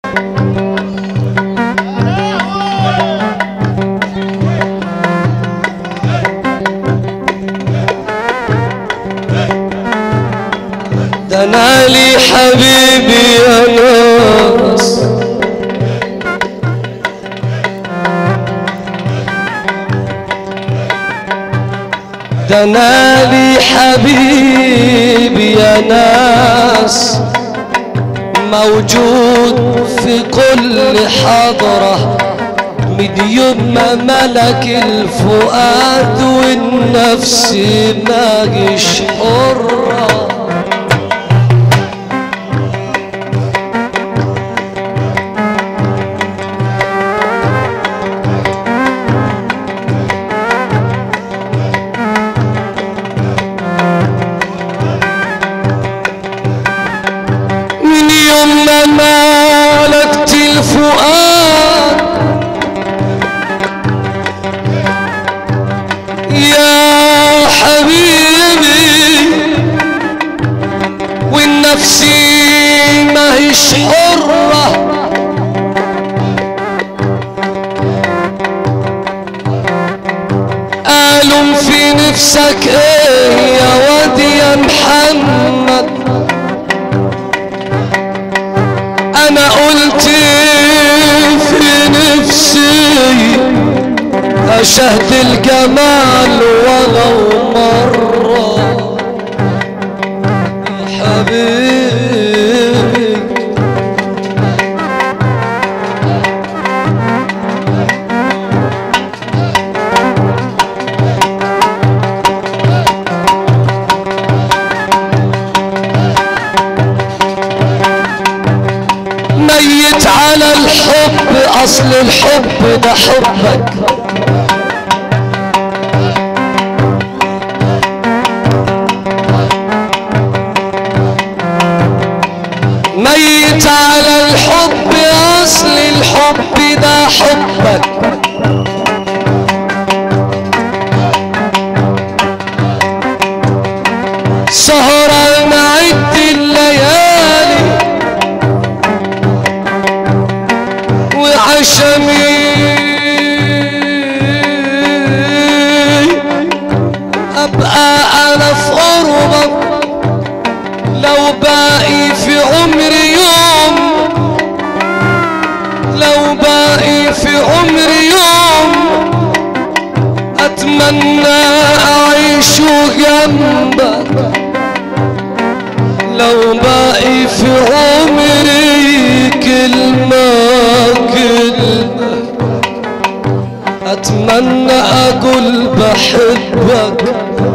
ده انا لي حبيبي يا ناس ده انا لي حبيبي يا ناس موجود في كل حضرة من يوم ما ملك الفؤاد والنفس ماجش حرة من يوم ما ملكت الفؤاد يا حبيبي والنفس ما هيش حرة قالوا في نفسك ايه يا واد يا محمد انا قلت في نفسي اشهد الجمال ولو مرة يا حبيبي ميت على الحب اصل الحب ده حبك ميت على الحب اصل الحب ده حبك سهرة نعد الليالي وعشمي ابقى انا في قربك لو باقي في عمري يوم لو باقي في عمري يوم اتمنى اعيش جنبك لو باقي في عمري كلمة كلمة أتمنى أقول بحبك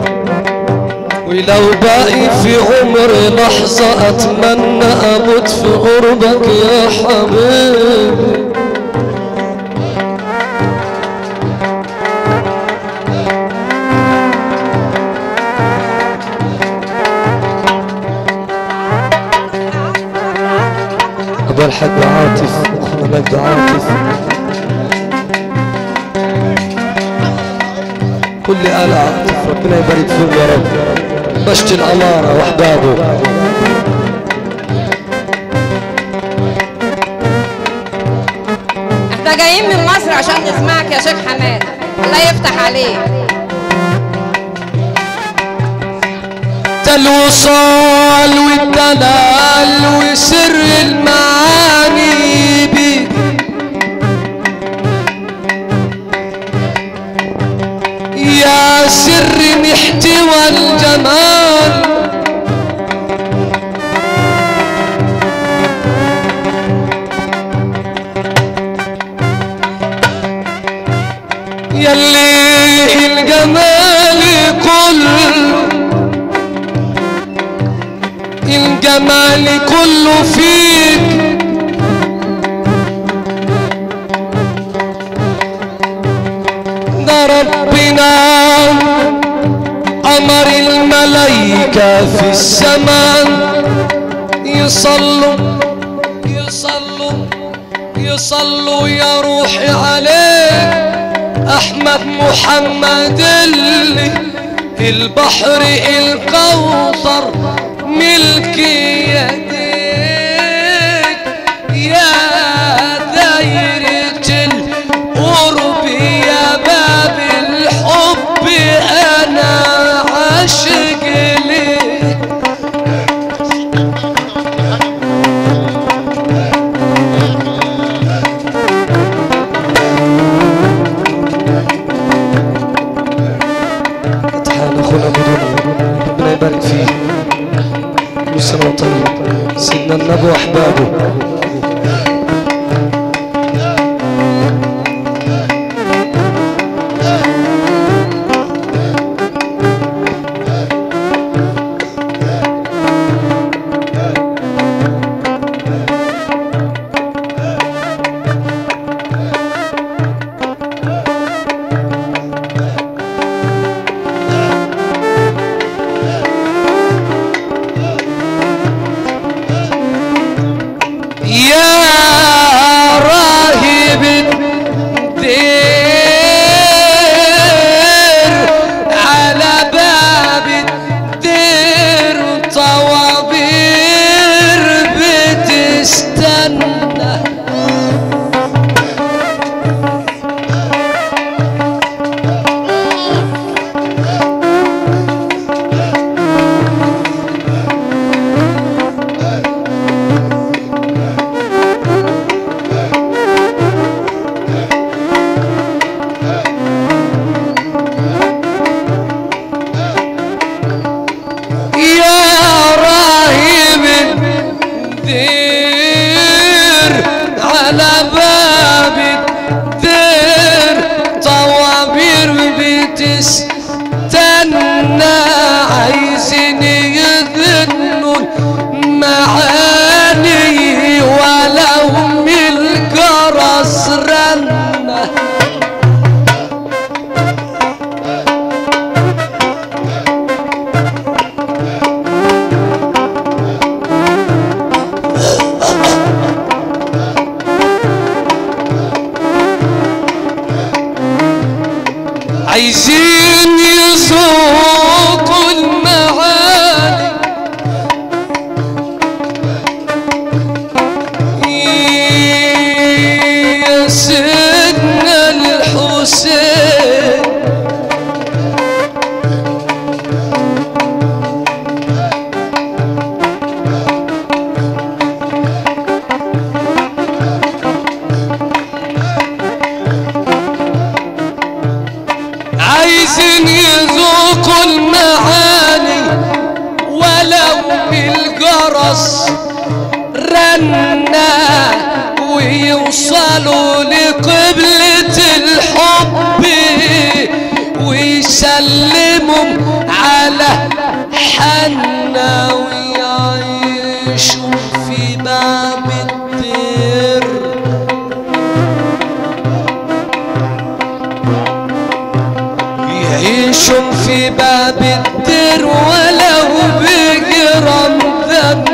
ولو باقي في عمري لحظة أتمنى أموت في قربك يا حبيبي أبو الحاج عاطف أخونا مجد عاطف كل آل عاطف ربنا يبارك فيهم يا رب بشت الأمارة وأحبابه احنا جايين من مصر عشان نسمعك يا شيخ حماد الله يفتح عليك ده الوصال والدلال وسر المعاني بيك يا سر محتوى الجمال يلي الجمال كله الجمال كله فيك ده ربنا أمر الملايكة في السماء يصلوا يصلوا يصلوا يا روحي عليك أحمد محمد اللي البحر الكوثر ملك يديك يا عايزين يذوقوا المعاني يا سيدنا الحسين عايزين يذوقوا المعاني ولو بالجرس رنا ويوصلوا لقبلة الحب ويسلموا على حنا ويعيشوا في باب الدير يعيشوا في باب الدير ولو بجرم ذنب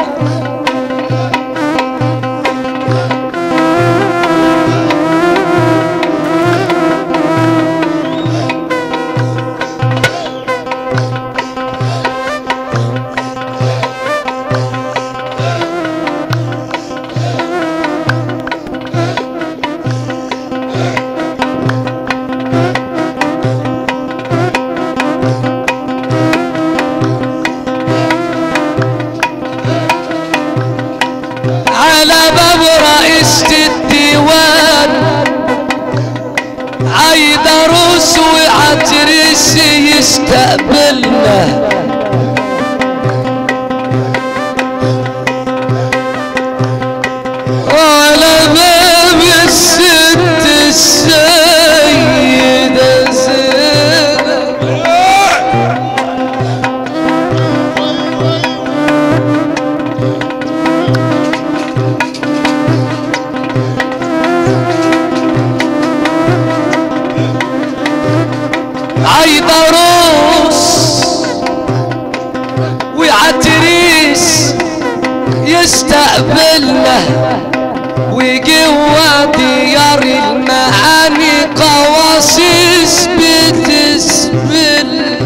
على باب رئيسة الديوان عيدروس وعتريس يستقبلنا على باب الست السيدة زينب عيدروس وعتريس يستقبلنا وجوا ديار المعاني قواصيص بتسبل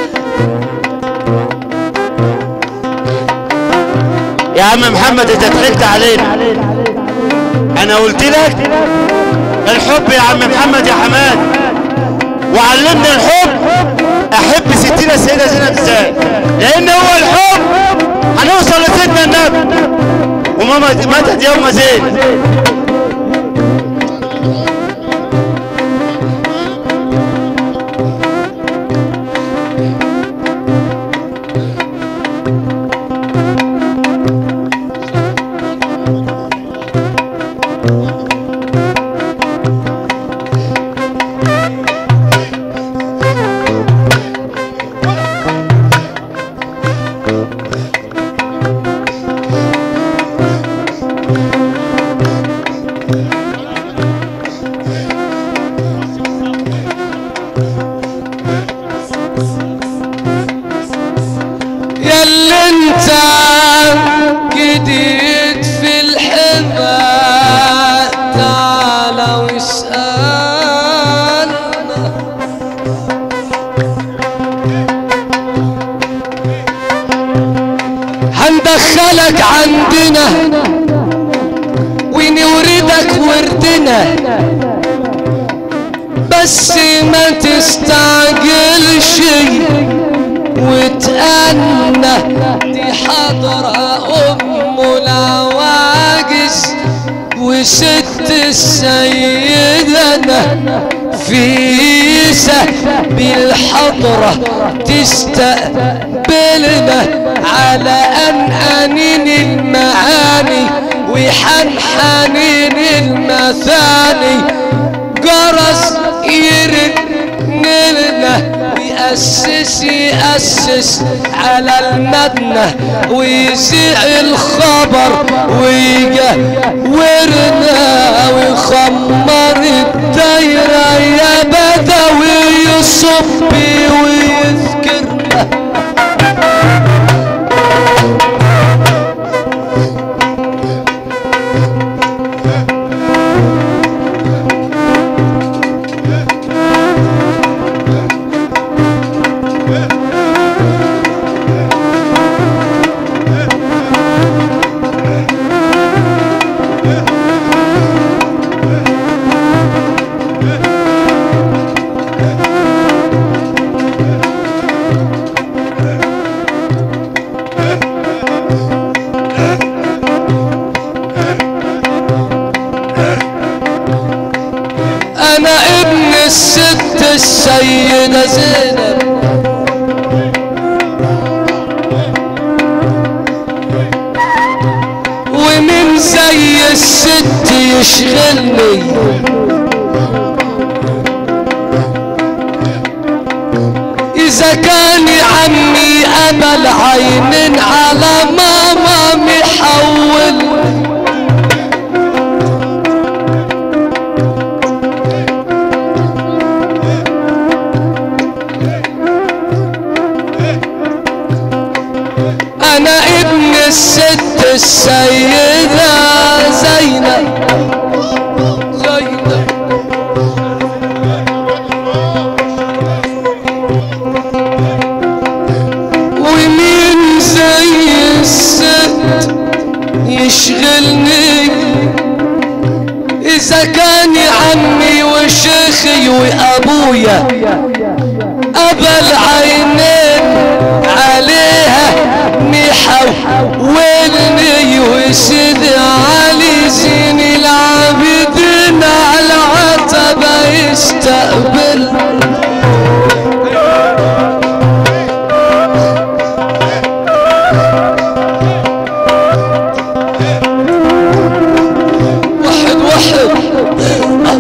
يا عم محمد انت ضحكت علينا انا قلت لك الحب يا عم محمد يا حماد وعلمنا الحب احب ستين السيدة زينب ازاي لان هو الحب هنوصل لسيدنا النبي وماما ماتت يوم زين ياللي انت جديد في الحبة تعالى واسألنا هندخلك عندنا ونوردك وردنا بس ما تستعجلش وتأنى دي حضرة أم العواجز وست السيدنا فيسة بالحضرة تستقبلنا على أنانين المعاني وحنحنين المثاني جرس يرن لنا ويأسس يأسس على المدنة ويذيع الخبر ويجورنا ويخمر الدايرة يا بدوي يصب ويذكرنا انا ابن الست السيدة زينب ومن زي الست يشغلني إذا كان عمي أبا العينين على ماما محول أنا ابن الست السيدة زينب زينب ومين زي الست يشغلني إذا كان عمي وشيخي وأبويا أبا العينين عليها محولني وسيد علي زين العابدين على عتبة يستقبل واحد واحد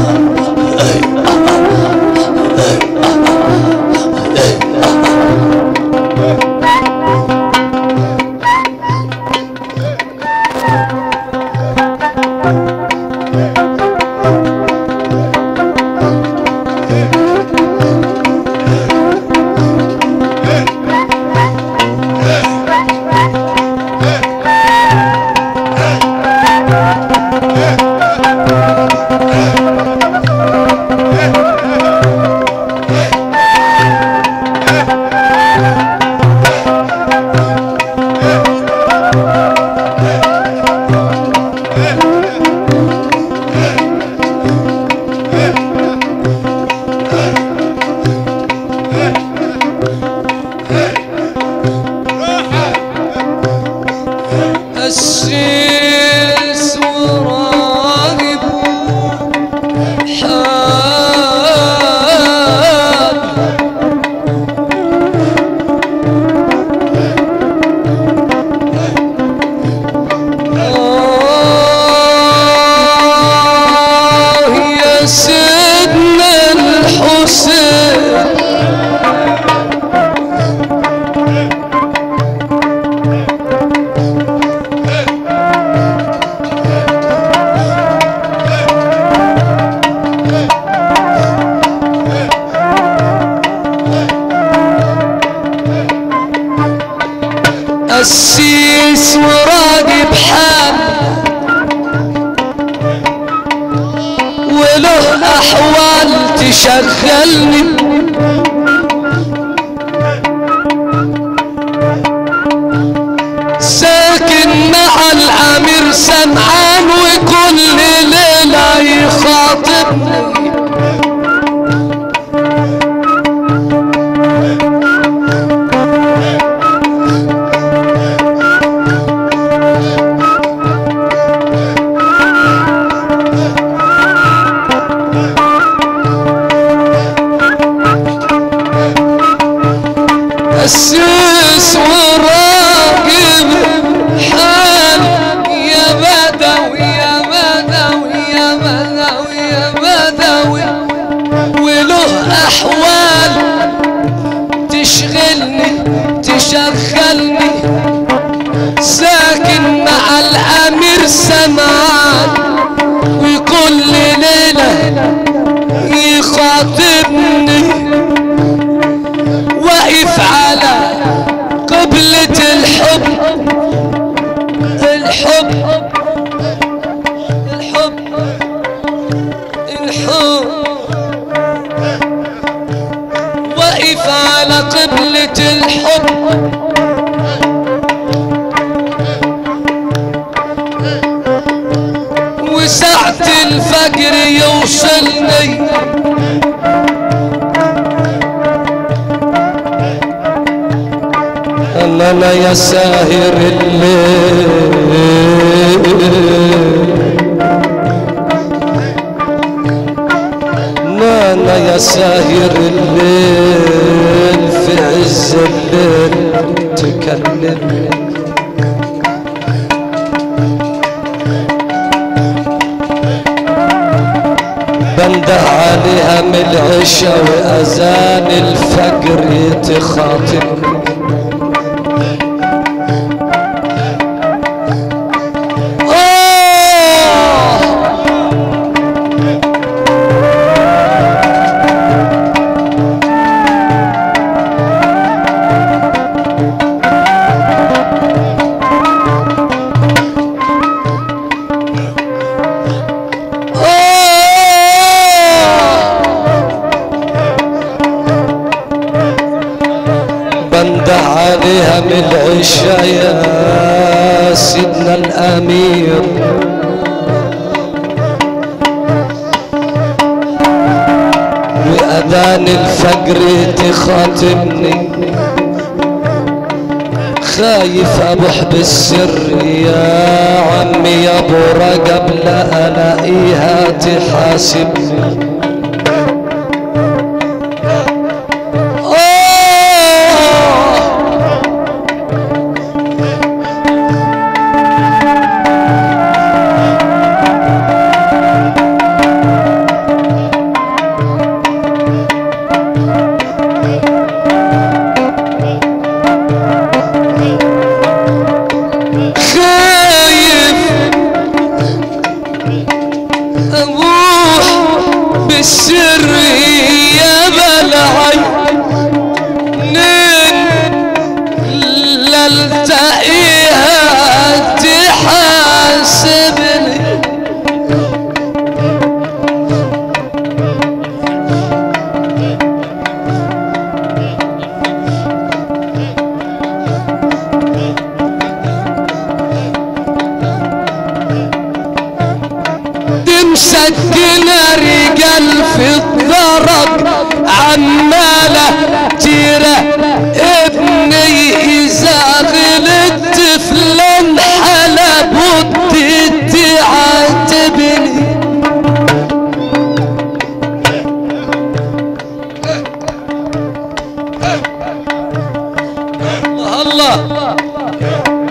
السيس وراقب حال آه يا سيدنا الحسين السيس وراقب حال وله احوال تشغلني ساكن مع الامير سمعان وكل ليله يخاطبني السيس وراقب حال يا بدوي يا بدوي يا بدوي يا بدوي وله احوال تشغلني تشغلني ساكن مع الامير سمعان وكل ليله يخاطبني واقف على قبلة الحب الحب الحب الحب واقف على قبلة الحب وساعة الفجر يوصلني أنا يا ساهر الليل ساهر الليل في عز الليل تكلمني بنده عليها من العشاء وأذان الفجر تخاطبني آه بنده عليها من العشاء يا سيدنا الامير واذان الفجر تخاطبني خايف ابوح بالسر يا عمي يا ابو رجب لا الاقيها تحاسبني آه خايف اروح بالسر يا بلعي نين لا التقيها تحاسبني دي مسكنة رجال في الدرج عمالة تيرة ابني إذا غلطت فلان حلب تعاتبني الله الله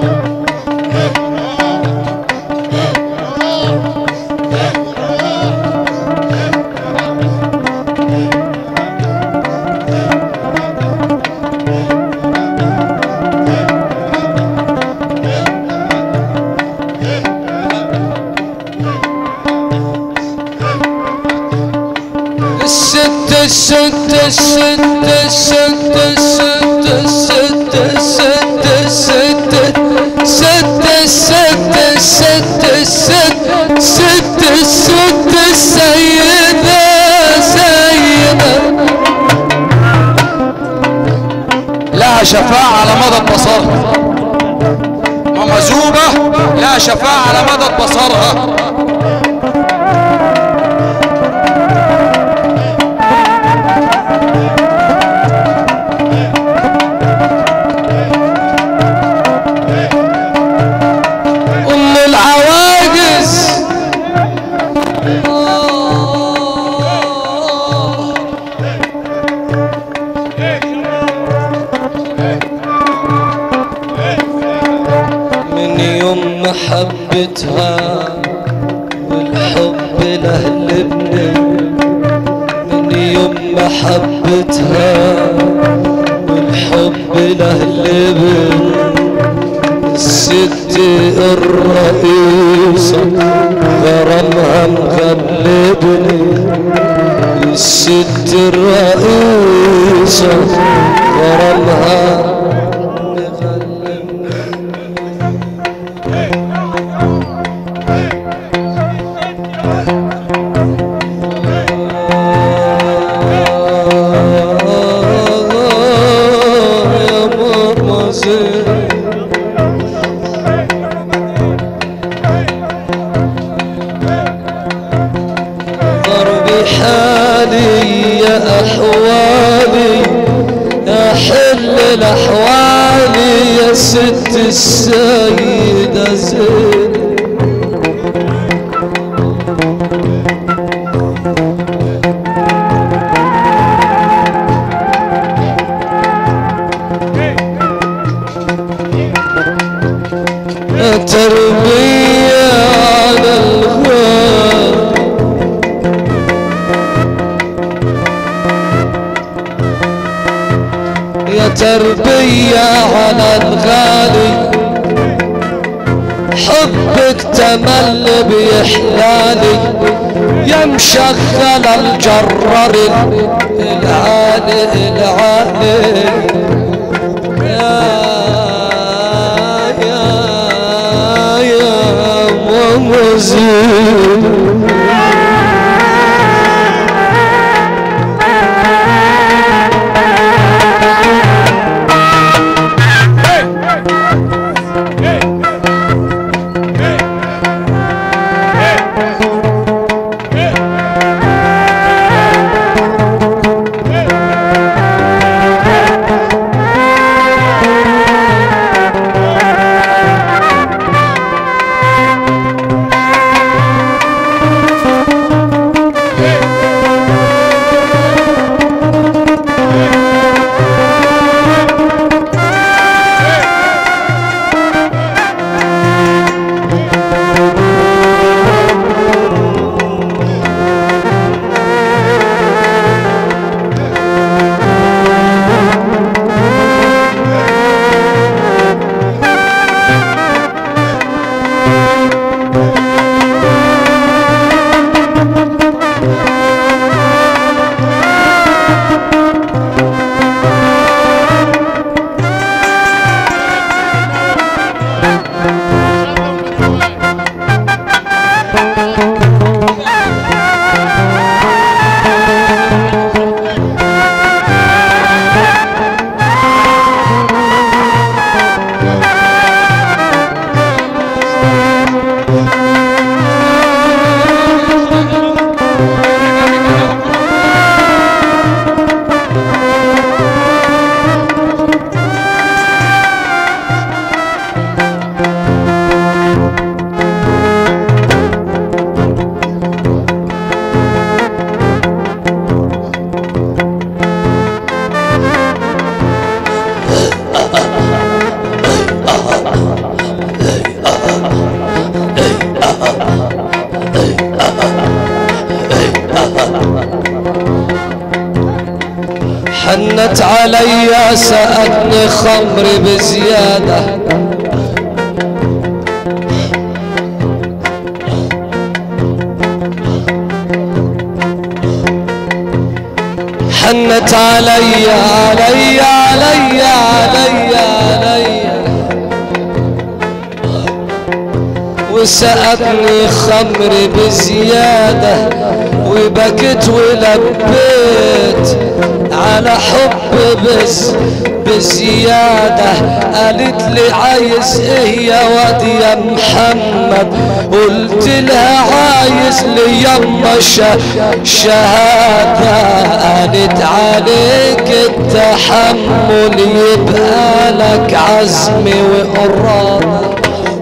الست الست الست الست الست الست الست الست ست الست الست الست ست الست السيدة سيدة لها شفاعة على مدى بصرها ومزوبة لها شفاعة على مدى بصرها أم العواجز من يوم ما حبتها والحب لهلبني من يوم ما حبتها والحب لهلبني الست الرئيسة غرامها مغلبني الست الرئيسة غرامها يا ماما زين ضرب حالي يا أحوالي يا حل الأحوال يا ست السيدة زين تربية على الغالي حبك تمل بإحلالي يا مشغل الجرر العالي العالي يا يا يا مزيد حنت علي سأتني خمر بزيادة حنت علي علي علي علي علي وسأتني خمر بزيادة وبكت ولبيت على حب بس بزيادة قالت لي عايز ايه يا واد يا محمد قلت لها عايز لي يما شهادة قالت عليك التحمل يبقى لك عزم وإرادة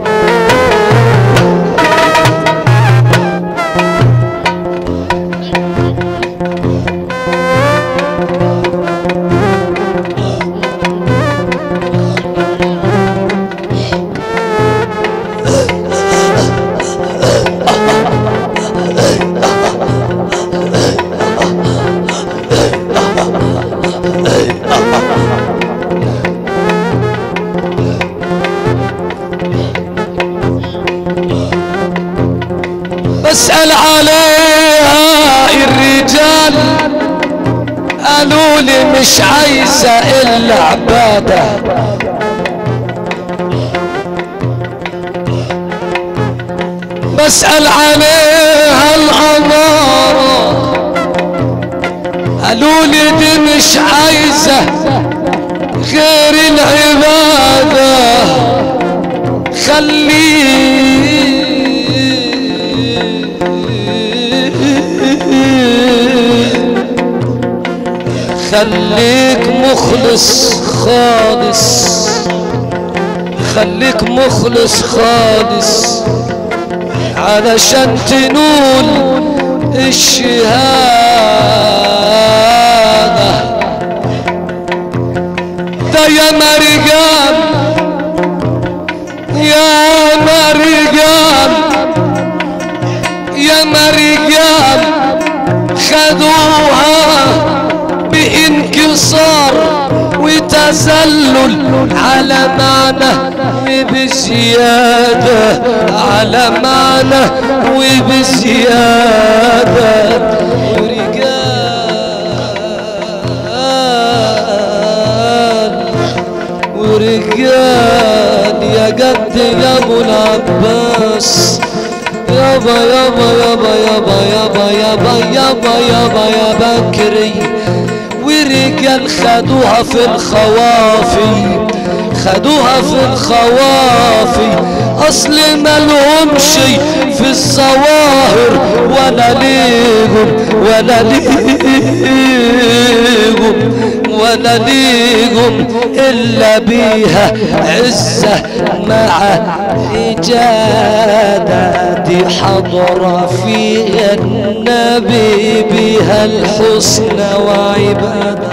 بسأل عليها الرجال قالوا لي مش عايزة إلا عبادة بسأل عليها الأمارة قالوا لي دي مش عايزة غير العبادة خليك خليك مخلص خالص خليك مخلص خالص علشان تنول الشهادة ده يا مرجان يا مرجان يا مرجان خدوها بانكسار وتسلل على معنى وبزيادة على معنى وبزيادة ورجال ورجال يا جد يا ابو العباس يابا يابا يابا يابا يابا يابا يابا يابا يا بكري ورجال خدوها في الخوافي خدوها في الخوافي اصل مالهمش في الظواهر ولا ليهم ولا ليهم ولا ليهم الا بيها عزه مع اجاده دي حضره فيها النبي بها الحسن وعباده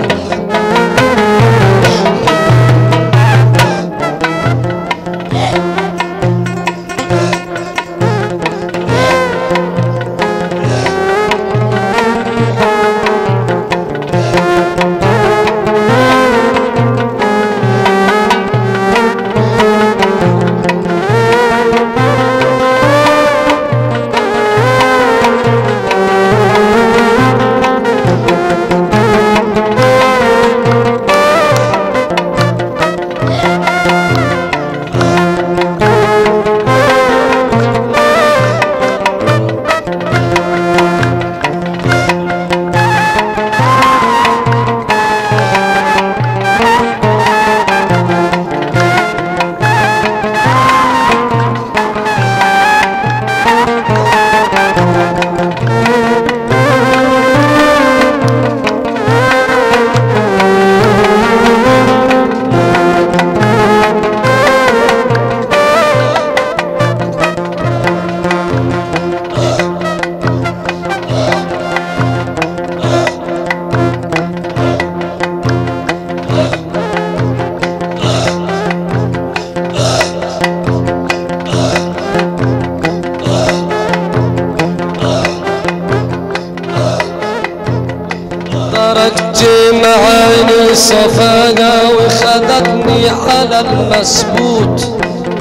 تركت معاني صفاقة وخذتني على المسبوت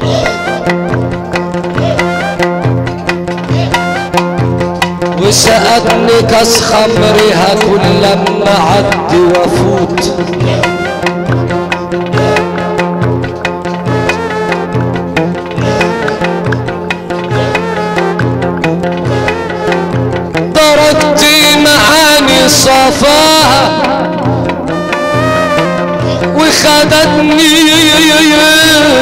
وسأتني كاس خمرها كل لما عدي وافوت تركت معاني صفاها وخدتني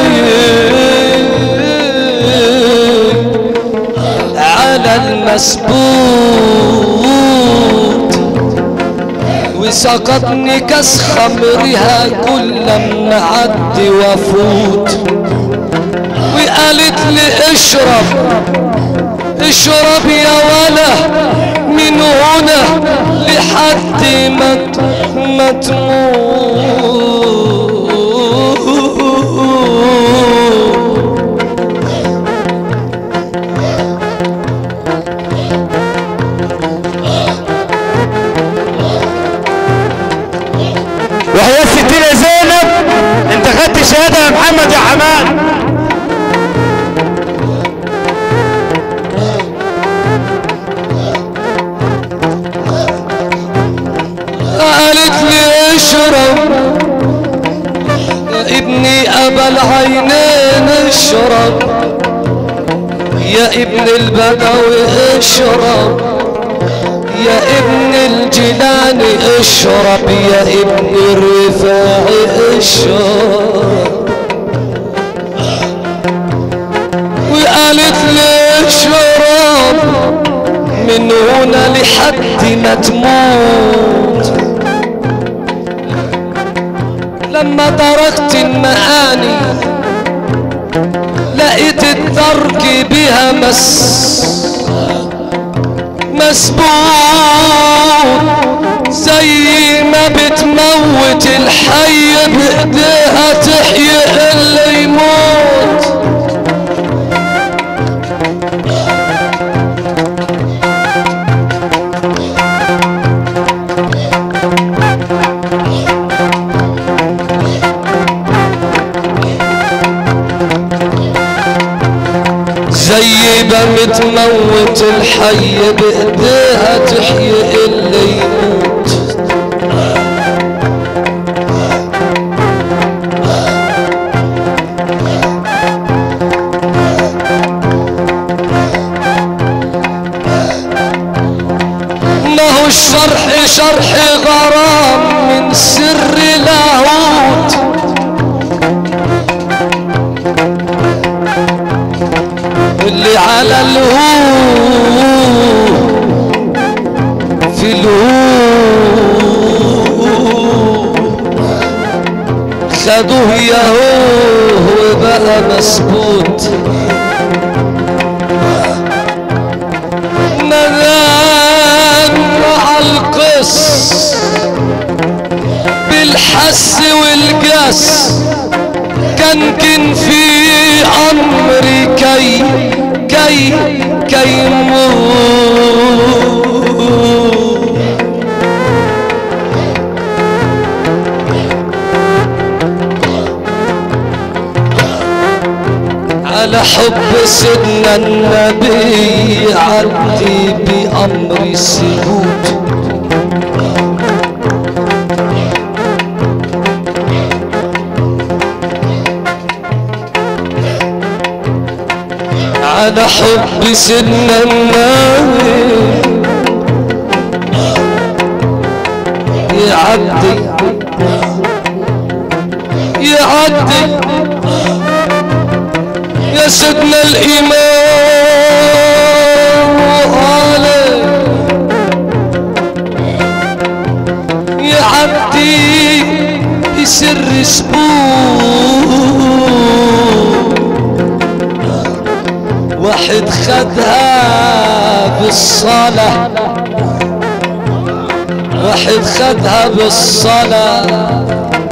على المسبوط وسقطني كاس خمرها كل لما عدي وافوت وقالت لي اشرب اشرب يا ولا من هنا لحد ما ت- ما تموت وهي ستنا زينب انت خدت شهاده يا محمد يا حماد قالت لي اشرب يا ابني ابا العينين اشرب يا ابن البدوي اشرب يا ابن الجنان اشرب يا ابن الرفاعي اشرب وقالت لي اشرب من هنا لحد ما تموت لما تركت المعاني لقيت الترك بها مس مسبوط زي ما بتموت الحي بايديها تحيي اللي يموت تموت الحي بايديها تحيي اللي يموت ما هو الشرح شرح غرام من سر لاهوت اللي على الهو في الهو خدوه ياهو وبقى مسبوت نغان مع القص بالحس والقس كان كن في امري كي كي كي يموت على حب سيدنا النبي عدي بأمر السكوت على حب سيدنا النبي يعدي يعدي يا سيدنا الإمام وآله يعدي يسر سبوع واحد خدها بالصلاة واحد خدها بالصلاة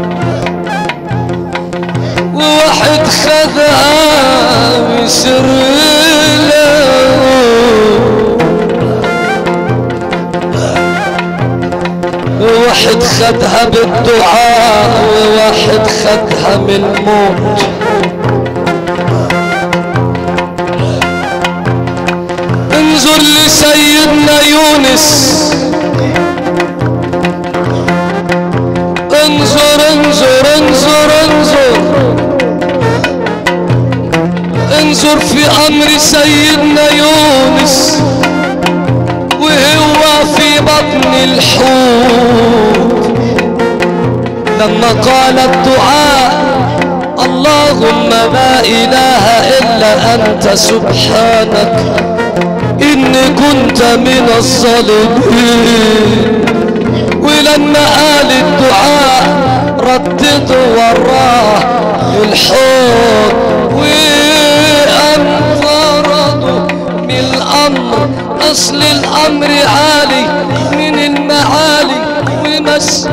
وواحد خذها بسر وواحد خدها بالدعاء وواحد خدها من الموت انظر لسيدنا يونس انظر انظر انظر انظر انظر في امر سيدنا يونس وهو في بطن الحوت لما قال الدعاء اللهم لا اله الا انت سبحانك اني كنت من الظالمين ولما قال الدعاء ردد وراه الحوت وانطرده من الامر اصل الامر عالي من المعالي ومس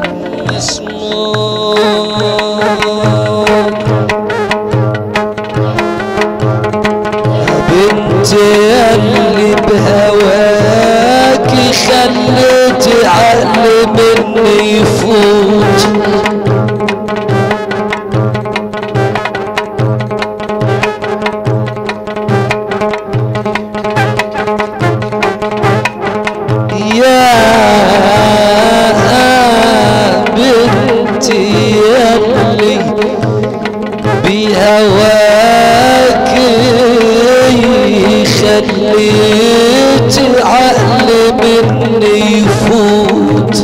مسموع بنت يلي بهواكي خليتي عقل مني يفوت يا بنتي يلي بهواك خليت عقل مني يفوت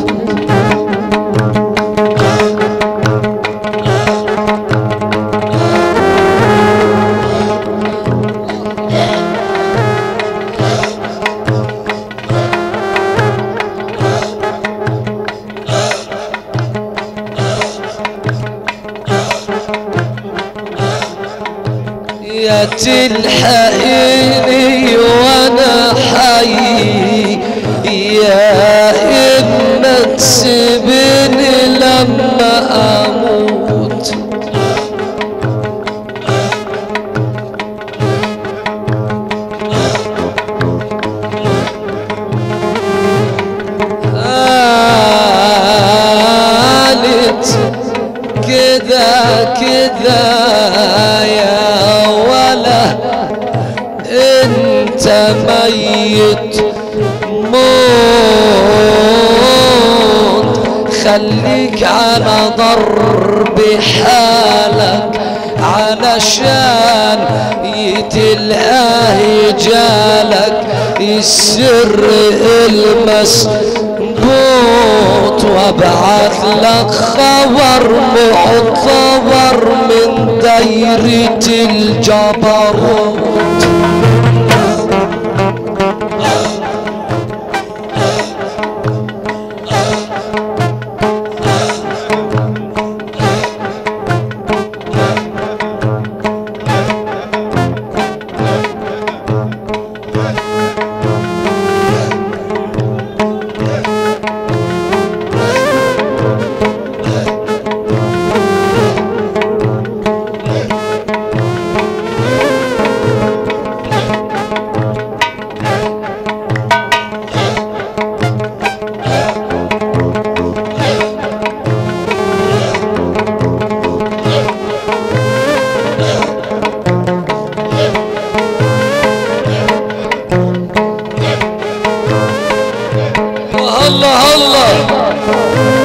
يا تلحقيني وانا حي يا اما تسيبني لما اموت قالت كذا كذا يا ولا انت يتموت خليك على ضرب حالك علشان يتلقاه جالك السر المسبوط وابعث لك خبر معتبر من دايرة الجبروت الله الله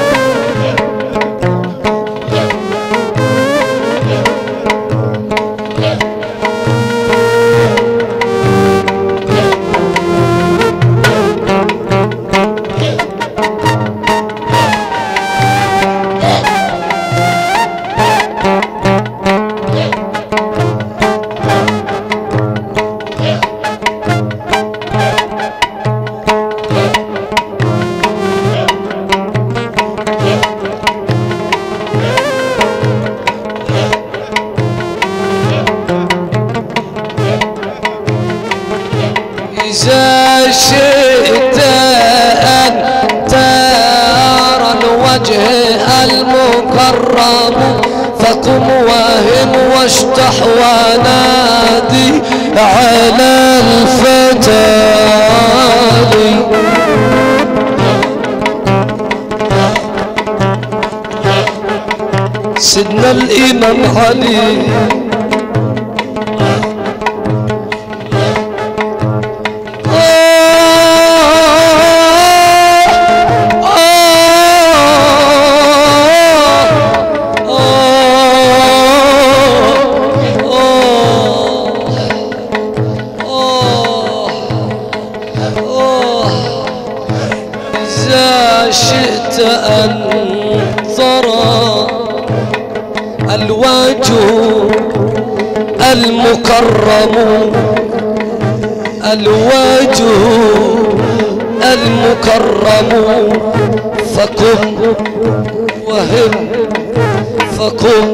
إذا شئت أن ترى الوجه المكرم فقم وهم واشتح ونادي على الفتى سيدنا الإمام علي إذا شئت أن ترى الوجه المكرم الوجه المكرم فقم وهم فقم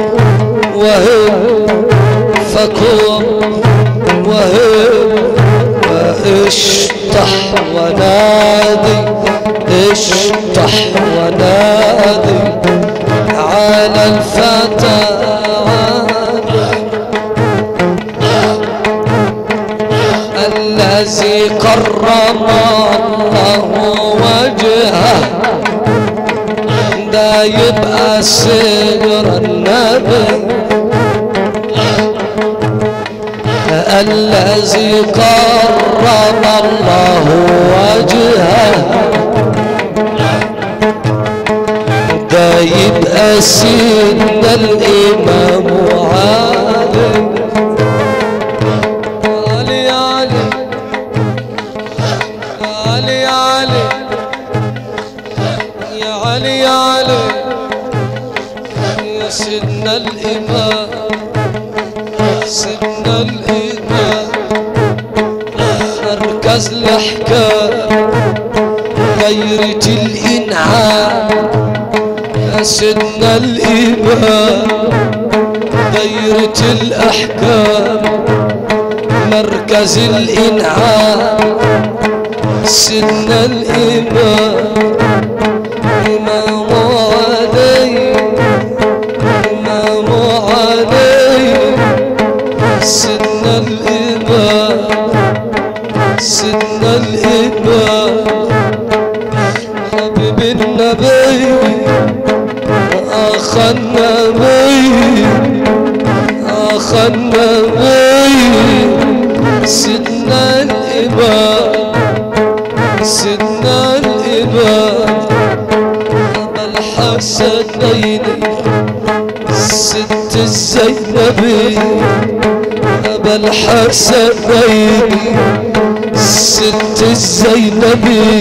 وهم فقم وهم واشطح ونادي اشطح ونادي على الفتى الذي كرم الله وجهه ده يبقى سجر النبي الذي كرم الله وجهه ده يبقى سيدنا الإمام علي علي علي علي علي يا علي يا علي يا سيدنا الإمام سيدنا الإمام مركز الأحكام دايرة الإنعام يا سيدنا الإمام دايرة الأحكام مركز الإنعام سيدنا الإمام إمام علي إمام علي سيدنا الإمام سيدنا الإمام حبيب النبي أخ النبي أخ النبي سيدنا الإمام سيدنا الإمام أبا الحسنين ست الزينبي أبا الحسنين ست الزينبي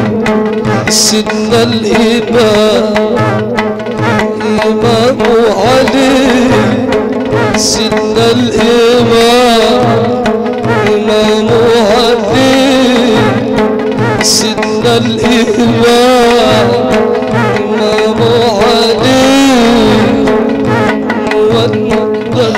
سيدنا الإمام إمام علي سيدنا الإمام إمام علي سيدنا الإمام إمام علي والنبي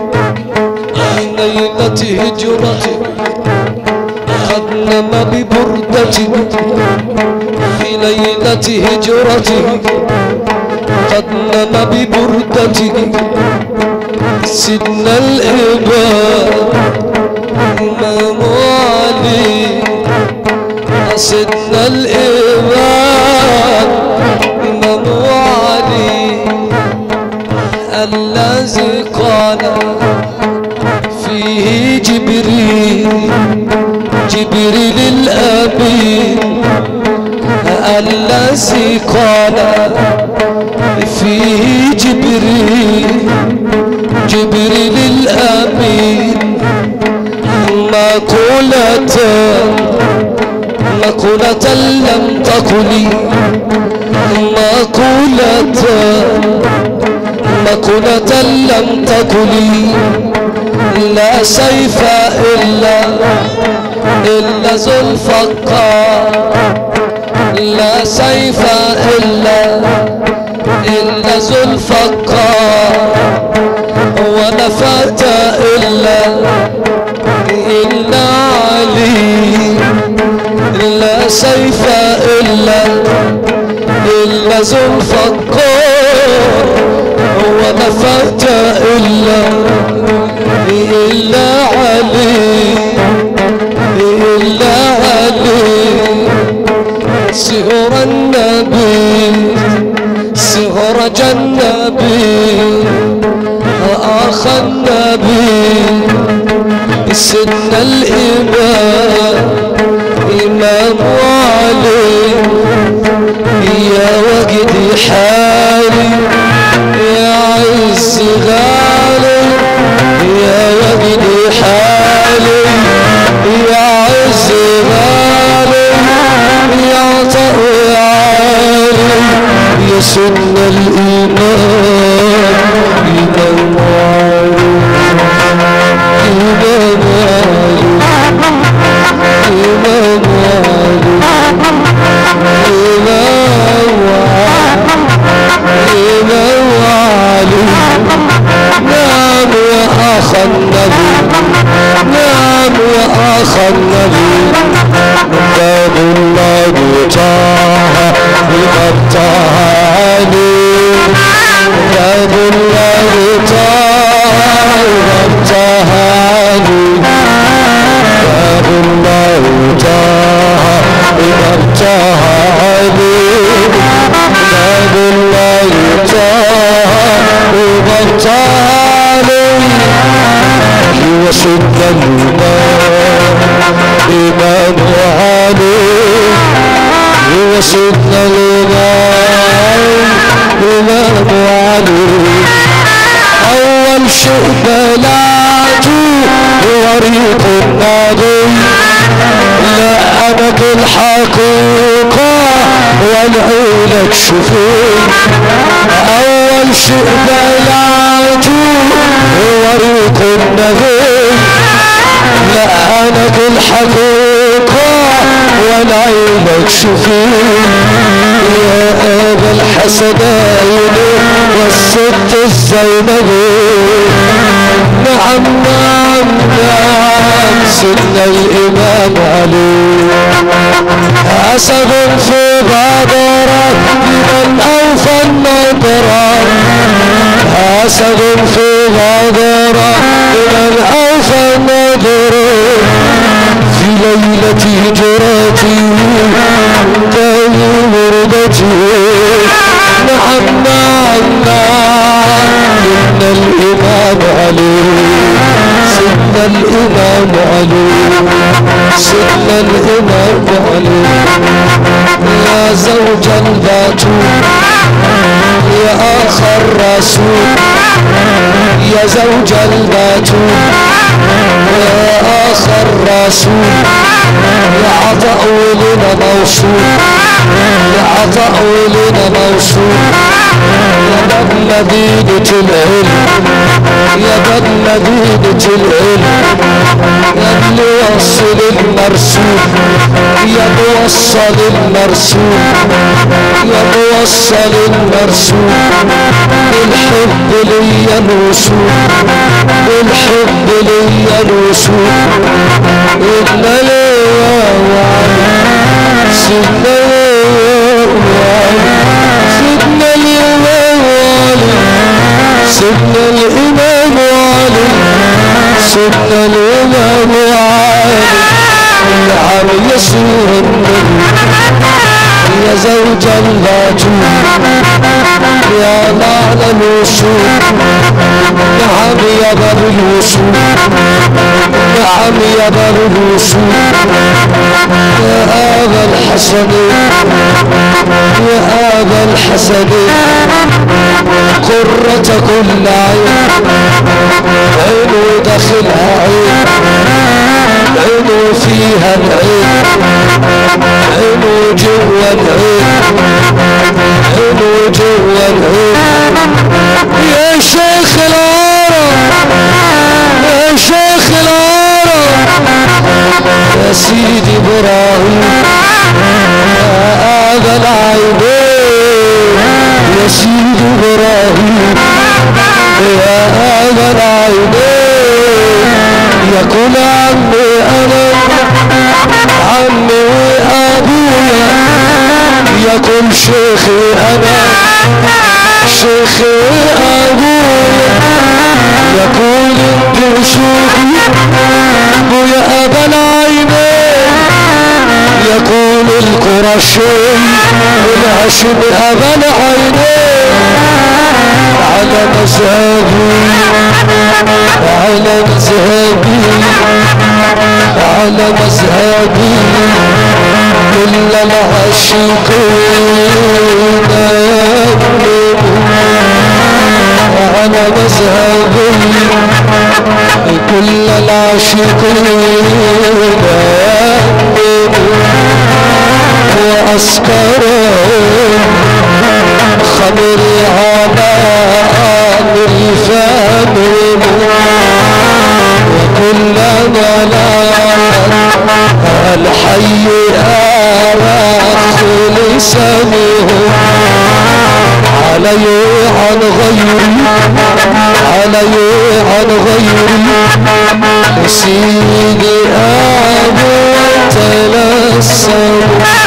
ليلة هجرته قد نم ببردته في ليلة هجرته قد نم ببردته سيدنا الإمام إمام علي سيدنا الإمام إمام علي الذي قال فيه جبريل جبريل الأمين الذي قال فيه جبريل جبريل الأمين مقولة مقولة لم تقلي مقولة مقولة لم تقلي لا سيف إلا إلا ذو الفقار لا سيف إلا إلا ذو الفقار ولا فتى إلا إلا علي لا سيف إلا إلا ذو الفقار ولا فتى إلا إلا علي إلا علي سهر النبي سهر جنبي أخ النبي سيدنا الإمام إمام علي يا وجدي حالي يا عز غالي يا وجدي حالي يا عز غالي يا طوي عالي يا سن الإيمان إمام علي إمام علي إمام علي إمام علي إمام علي نعم يا أخ النبي نعم يا أخ النبي باب الله طه بغطاني باب الله طه بغطاني باب الله طه بغطاني باب الله طه بغطاني وسد الإمام إمام علي وسيدنا الإمام إمام علي أول شيء بلاته وريق النادي لا أنا بالحقيقة والعيلك شفي أول شيء بلاته وريق النبي لا أنا بالحقيقة والعينك شوفين يا أبا الحسنين والست الزينبي نعم نعم نعم سيدنا الإمام علي أسد في غادرة من أوفى النظرة أسد في غادرة من أوفى النظرة في ليلة هجرتي كان وردتي نعم نعم نعم إن الإمام علي سيدنا الإمام علي سيدنا الإمام علي يا زوج الباتول يا آخر رسول يا زوج الباتول يا آخر رسول يا عطاء ولنا موصول يا عطاء ولنا موصول يا باب مدينة العلم يا باب مدينة العلم يا اللي وصل المرسول يا موصل المرسول يا موصل المرسول بالحب ليا الوصول بالحب ليا الوصول إلا ليا وعلي سيدنا وعلي سيدنا الإمام علي سيدنا الإمام علي سيدنا الإمام علي العم يسير النبي يا زوج الباتول يا لعن الوصول نعم يا بر الوصول نعم يا بر الوصول يا أبا الحسن يا أبا الحسن قرة كل عين عين داخلها عين عين فيها العين عين جوا العين عين جوا العين يا شيخ العرب يا شيخ العرب يا سيدي ابراهيم يا ابا العينين يا سيدي ابراهيم يا ابا العينين يا كل عمي انا عمي وابويا يا كل شيخي انا شيخي ابويا يا كل انت شيخي ويا ابا العينين يقول القرشي الهاشم ابا العينين على مذهبي على مذهبي على مذهبي كل العاشقين على مذهبي كل العاشقين وأسكرهم خمري على أمري فامهم وكلما لا الحي آراخ لسانهم علي عن غيري علي عن غيري سيدي أبو تلسم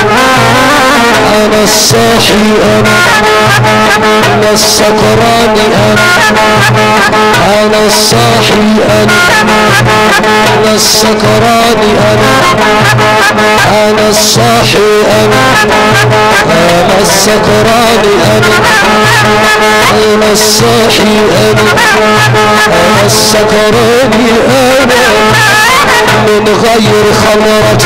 أنا الصاحي أنا أنا السكران أنا أنا الصاحي أنا أنا السكران أنا أنا الصاحي أنا أنا السكران أنا أنا الصاحي أنا أنا السكران أنا من غير خمرة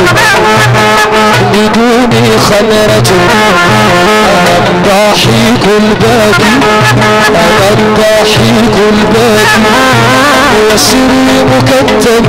بدون خمرة أنا الضاحك الباكي أنا الضاحك الباكي وسري مكتب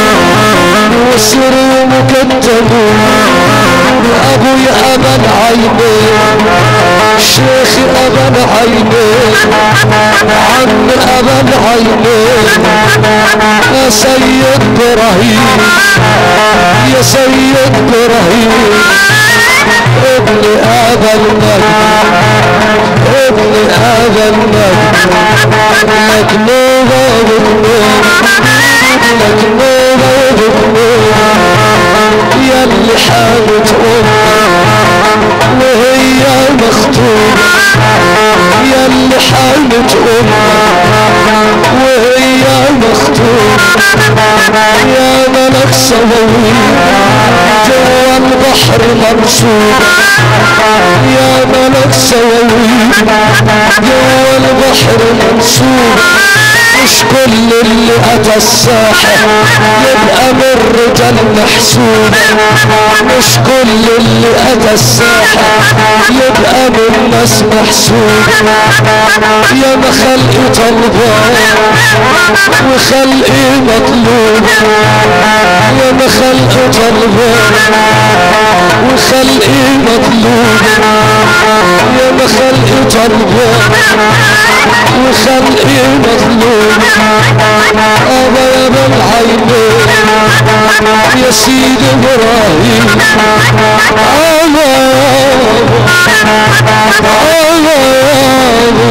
وسري مكتب أبوي أبا العينين شيخ أبا العينين عم أبا العينين يا سيد إبراهيم يا سيد إبراهيم ابن أبا المجد ابن أبا المجد مكنوبة وبكنوبة مكنوبة وبكنوبة يا اللي حامت أمك وهي مخطوبة يا اللي حامت أمك وهي مخطوبة يا ملك سوي جوا البحر مرسوم يا ملك سوي جوا البحر منصوب مش كل اللي اتى الساحة يبقى من رجال محسوب مش كل اللي اتى الساحة يبقى من ناس محسوب يا ما خلقي طلبان وخلقي مطلوب يا ما خلقي طلبان وخلقي مطلوب يا ما خلقي طلبان وخلقي مطلوب ابا يا ابا العينين يا سيد ابراهيم ابا ابا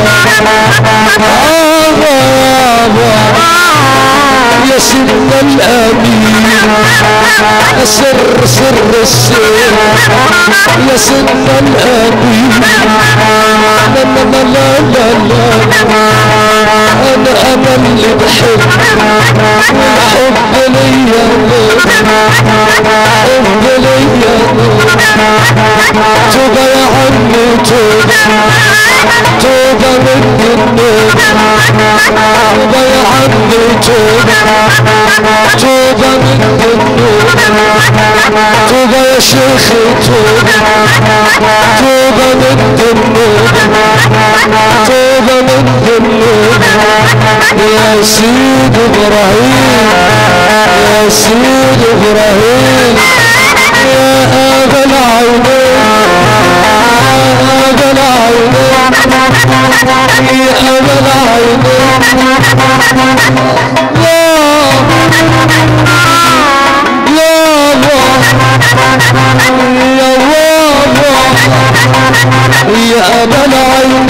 ابا ابا يا سيدنا الامين يا سر سر السر يا سيدنا الامين لا لا لا لا لا لا انا انا اللي بحب والحب ليا نور حب ليا نور توبة يا عمي توبة توبة من النور توبة يا عمي توبة توبة من النور توبة يا شيخي توبة توبة من النور توبة من النور يا سيد ابراهيم يا سيد ابراهيم يا ابا العينين يا ابا العينين يا ابا العينين يا يا يا يا ابا العينين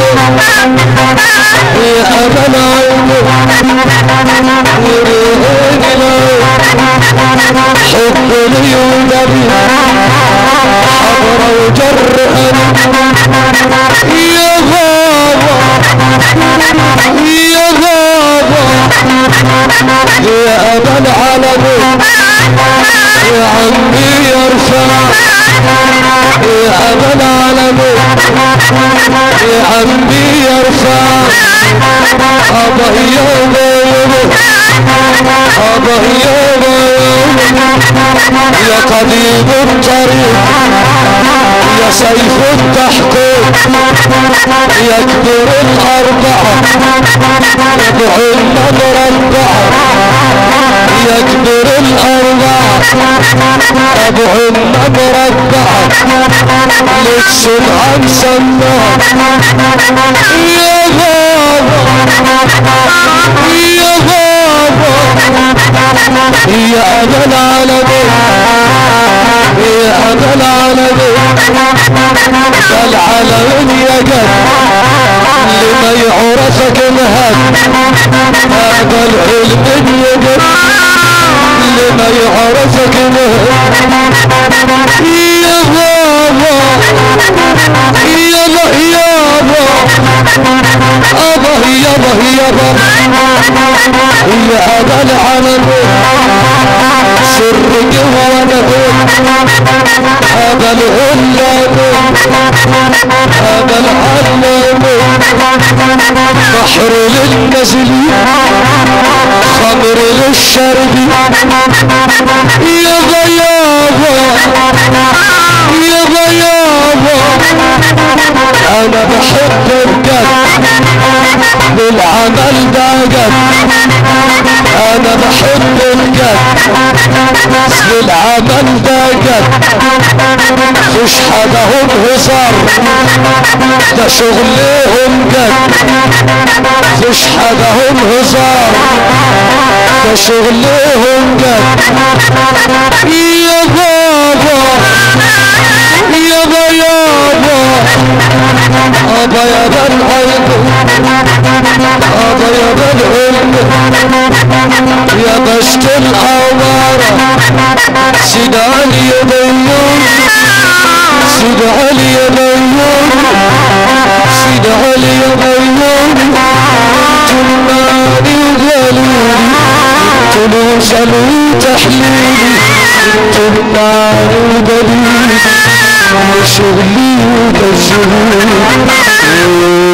يا ابا العينين حب لي ونبي حضر وجر يا بابا يا بابا يا ابا العالمين يا عمي يرفع يا ابا العالمين يا عمي يرفع ابا يابا يابا ابا يابا يابا يا قديم الطريق يا سيف التحقيق يا كبير الأربعة بعلم مربعة يا كبير الأربعة أبو علم مربعة لك سبعة مسمى يا بابا يا بابا يا أبا العالمين يا أبا العالمين العالمين يا جد لما يعرفك مهد هذا العلم يجد لما يعرفك مهد يا بابا يابا يابا أبا يابا يابا يا أبا العالمين سرك ونبيك هذا العلام هذا العلام بحر للنزل خمر للشرب يا ضيابا يا ضيابا انا بحب الجد بالعمل ده جد انا بحب الجد بالعمل ده جد مش حاجة هم هزار ده شغلهم جد مش حاجة هم هزار ده شغلهم جد يا بابا يابا يابا ابا يا ذا العلم ابا يا ذا العلم يا بشت الأوارة سيد علي ميمون سيد علي ميمون سيد علي ميمون جمالي وغالي انتوا سلوا تحليلي جمالي وغالي وشغلي وبشغلي